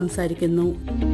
സംസാരിക്കുന്നു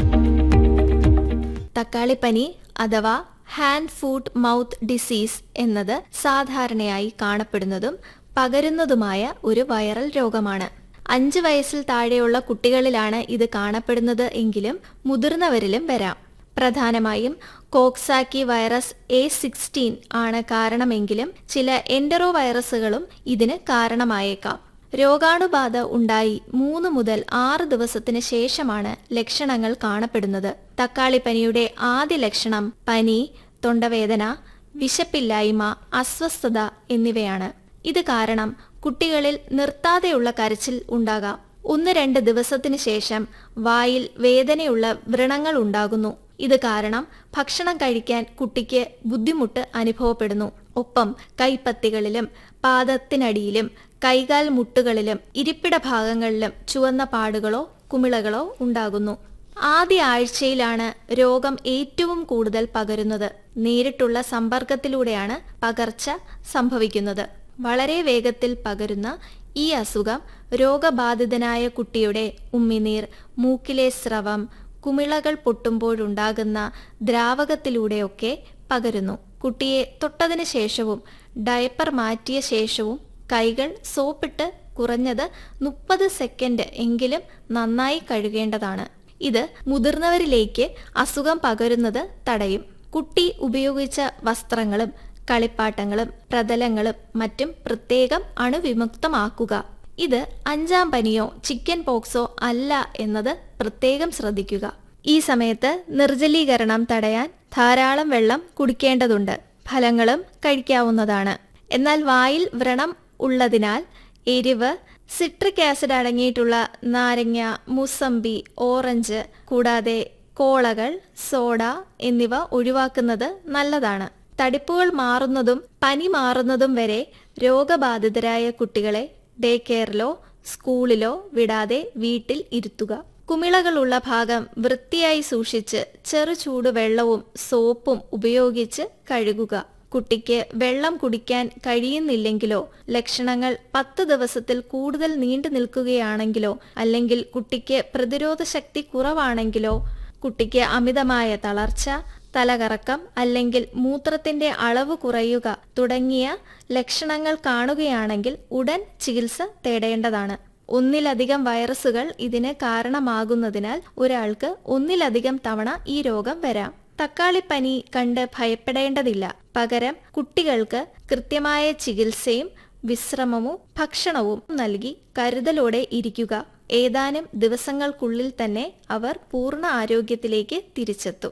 തക്കാളിപ്പനി അഥവാ hand food mouth disease എന്നത് സാധാരണയായി കാണപ്പെടുന്നതും പകരുന്നതുമായ ഒരു വൈറൽ രോഗമാണ് അഞ്ച് വയസ്സിൽ താഴെയുള്ള കുട്ടികളിലാണ് ഇത് കാണപ്പെടുന്നത് എങ്കിലും മുതിർന്നവരിലും വരാം പ്രധാനമായും കോക്സാക്കി വൈറസ് എ സിക്സ്റ്റീൻ ആണ് കാരണമെങ്കിലും ചില എൻഡറോ വൈറസുകളും ഇതിന് കാരണമായേക്കാം രോഗാണുബാധ ഉണ്ടായി മൂന്ന് മുതൽ ആറ് ദിവസത്തിന് ശേഷമാണ് ലക്ഷണങ്ങൾ കാണപ്പെടുന്നത് തക്കാളിപ്പനിയുടെ ആദ്യ ലക്ഷണം പനി തൊണ്ടവേദന വിശപ്പില്ലായ്മ അസ്വസ്ഥത എന്നിവയാണ് ഇത് കാരണം കുട്ടികളിൽ നിർത്താതെയുള്ള കരച്ചിൽ ഉണ്ടാകാം ഒന്ന് രണ്ട് ദിവസത്തിന് ശേഷം വായിൽ വേദനയുള്ള വ്രണങ്ങൾ ഉണ്ടാകുന്നു ഇത് കാരണം ഭക്ഷണം കഴിക്കാൻ കുട്ടിക്ക് ബുദ്ധിമുട്ട് അനുഭവപ്പെടുന്നു ഒപ്പം കൈപ്പത്തികളിലും പാദത്തിനടിയിലും കൈകാൽ മുട്ടുകളിലും ഇരിപ്പിട ഭാഗങ്ങളിലും ചുവന്ന പാടുകളോ കുമിളകളോ ഉണ്ടാകുന്നു ആദ്യ ആഴ്ചയിലാണ് രോഗം ഏറ്റവും കൂടുതൽ പകരുന്നത് നേരിട്ടുള്ള സമ്പർക്കത്തിലൂടെയാണ് പകർച്ച സംഭവിക്കുന്നത് വളരെ വേഗത്തിൽ പകരുന്ന ഈ അസുഖം രോഗബാധിതനായ കുട്ടിയുടെ ഉമ്മിനീർ മൂക്കിലെ സ്രവം കുമിളകൾ പൊട്ടുമ്പോഴുണ്ടാകുന്ന ദ്രാവകത്തിലൂടെയൊക്കെ പകരുന്നു കുട്ടിയെ തൊട്ടതിന് ശേഷവും ഡയപ്പർ മാറ്റിയ ശേഷവും കൈകൾ സോപ്പിട്ട് കുറഞ്ഞത് മുപ്പത് സെക്കൻഡ് എങ്കിലും നന്നായി കഴുകേണ്ടതാണ് ഇത് മുതിർന്നവരിലേക്ക് അസുഖം പകരുന്നത് തടയും കുട്ടി ഉപയോഗിച്ച വസ്ത്രങ്ങളും കളിപ്പാട്ടങ്ങളും പ്രതലങ്ങളും മറ്റും പ്രത്യേകം അണുവിമുക്തമാക്കുക ഇത് അഞ്ചാം പനിയോ ചിക്കൻ പോക്സോ അല്ല എന്നത് പ്രത്യേകം ശ്രദ്ധിക്കുക ഈ സമയത്ത് നിർജ്ജലീകരണം തടയാൻ ധാരാളം വെള്ളം കുടിക്കേണ്ടതുണ്ട് ഫലങ്ങളും കഴിക്കാവുന്നതാണ് എന്നാൽ വായിൽ വ്രണം ഉള്ളതിനാൽ എരിവ് സിട്രിക് ആസിഡ് അടങ്ങിയിട്ടുള്ള നാരങ്ങ മുസമ്പി ഓറഞ്ച് കൂടാതെ കോളകൾ സോഡ എന്നിവ ഒഴിവാക്കുന്നത് നല്ലതാണ് തടിപ്പുകൾ മാറുന്നതും പനി മാറുന്നതും വരെ രോഗബാധിതരായ കുട്ടികളെ ഡേ കെയറിലോ സ്കൂളിലോ വിടാതെ വീട്ടിൽ ഇരുത്തുക കുമിളകളുള്ള ഭാഗം വൃത്തിയായി സൂക്ഷിച്ച് ചെറു ചൂടുവെള്ളവും സോപ്പും ഉപയോഗിച്ച് കഴുകുക കുട്ടിക്ക് വെള്ളം കുടിക്കാൻ കഴിയുന്നില്ലെങ്കിലോ ലക്ഷണങ്ങൾ പത്ത് ദിവസത്തിൽ കൂടുതൽ നീണ്ടു നിൽക്കുകയാണെങ്കിലോ അല്ലെങ്കിൽ കുട്ടിക്ക് പ്രതിരോധ ശക്തി കുറവാണെങ്കിലോ കുട്ടിക്ക് അമിതമായ തളർച്ച തലകറക്കം അല്ലെങ്കിൽ മൂത്രത്തിന്റെ അളവ് കുറയുക തുടങ്ങിയ ലക്ഷണങ്ങൾ കാണുകയാണെങ്കിൽ ഉടൻ ചികിത്സ തേടേണ്ടതാണ് ഒന്നിലധികം വൈറസുകൾ ഇതിന് കാരണമാകുന്നതിനാൽ ഒരാൾക്ക് ഒന്നിലധികം തവണ ഈ രോഗം വരാം തക്കാളിപ്പനി കണ്ട് ഭയപ്പെടേണ്ടതില്ല പകരം കുട്ടികൾക്ക് കൃത്യമായ ചികിത്സയും വിശ്രമവും ഭക്ഷണവും നൽകി കരുതലോടെ ഇരിക്കുക ഏതാനും ദിവസങ്ങൾക്കുള്ളിൽ തന്നെ അവർ പൂർണ്ണ ആരോഗ്യത്തിലേക്ക് തിരിച്ചെത്തും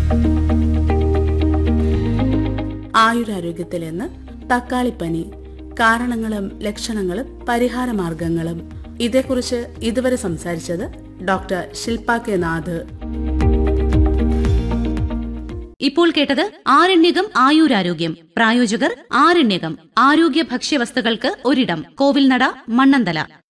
ആയുരാരോഗ്യത്തിൽ നിന്ന് തക്കാളിപ്പനി കാരണങ്ങളും ലക്ഷണങ്ങളും പരിഹാരമാർഗങ്ങളും ഇതേക്കുറിച്ച് ഇതുവരെ സംസാരിച്ചത് ഡോക്ടർ ശില്പ കെ നാഥ് ഇപ്പോൾ കേട്ടത് ആരണ്യകം ആയുരാരോഗ്യം പ്രായോജകർ ആരണ്യകം ആരോഗ്യ ഭക്ഷ്യവസ്തുക്കൾക്ക് ഒരിടം കോവിൽനട മണ്ണന്തല